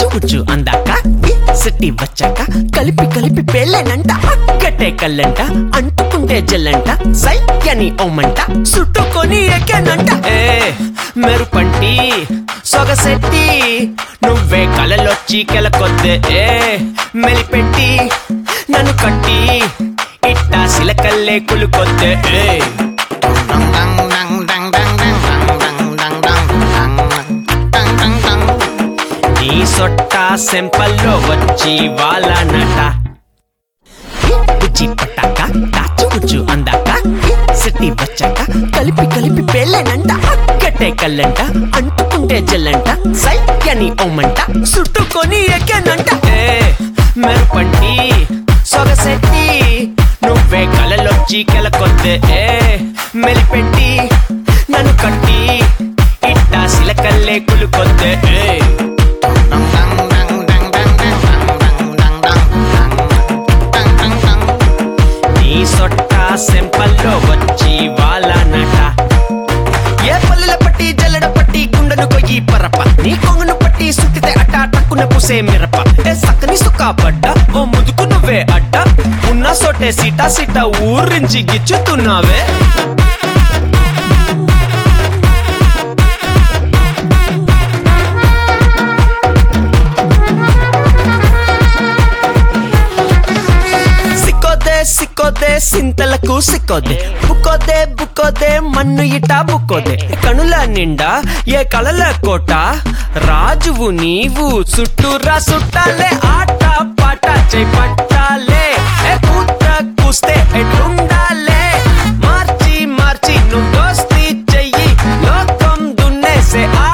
ఉచ్చు అందాక ఈ సిట్టి వచ్చాక కలిపి కలిపి పెళ్ళేనంట అక్కటే కళ్ళంట అంటుకుంటే జల్లంట సై అని ఓమంట చుట్టుకొని ఎక్కానంట ఏ మెరుపంటి సొగసెట్టి నువ్వే కలలొచ్చి కెలకొద్దే ఏ మెలిపెట్టి నన్ను కట్టి ఇట్టా సిలకల్లే కులుకొద్దే ఏ నీ సొట్ట సెంపల్లో వచ్చి వాళ్ళనట బుజ్జి పట్టాక దాచు బుజ్జు అందాక సిట్టి వచ్చాక కలిపి కలిపి పెళ్ళేనంట అక్కటే కళ్ళంట అంటుకుంటే జల్లంట సై అని ఓమంట చుట్టుకొని ఎక్కానంట ఏ మెరుపంటి సొగసెట్టి నువ్వే కలలొచ్చి కెలకొద్దే ఏ మెలిపెట్టి నన్ను కట్టి ఇట్టా సిలకల్లే కులుకొద్దే ఏ నీ సొట్ట సెంపల్లో వచ్చి వాళ్ళనట ఏ పల్లెల పట్టి జల్లెడ పట్టి గుండెను కొయ్యి పరప నీ కొంగును పట్టి సుట్టితే అట్ట టక్కున పూసే మిరప ఏ సక్కని సుక్క పడ్డ ఓ ముదుకు నువ్వే అడ్డ ఉన్న సోటే సీటా సీటా ఊరించి గిచ్చుతున్నావే సిక్కోదే సిక్కోదే సింతలకు సిక్కోదే బుక్కోదే బుక్కోదే మన్ను ఇట బుక్కోదే కనుల నిండా ఏ కలల కోట రాజువు నీవు చుట్టూరా సుట్టాలే ఆట పాట చై పట్టాలే ఏ కూత కూస్తే ఎట్లుండాలే మార్చి మార్చి నువ్వు దోస్తి చెయ్యి లోకం దున్నేసే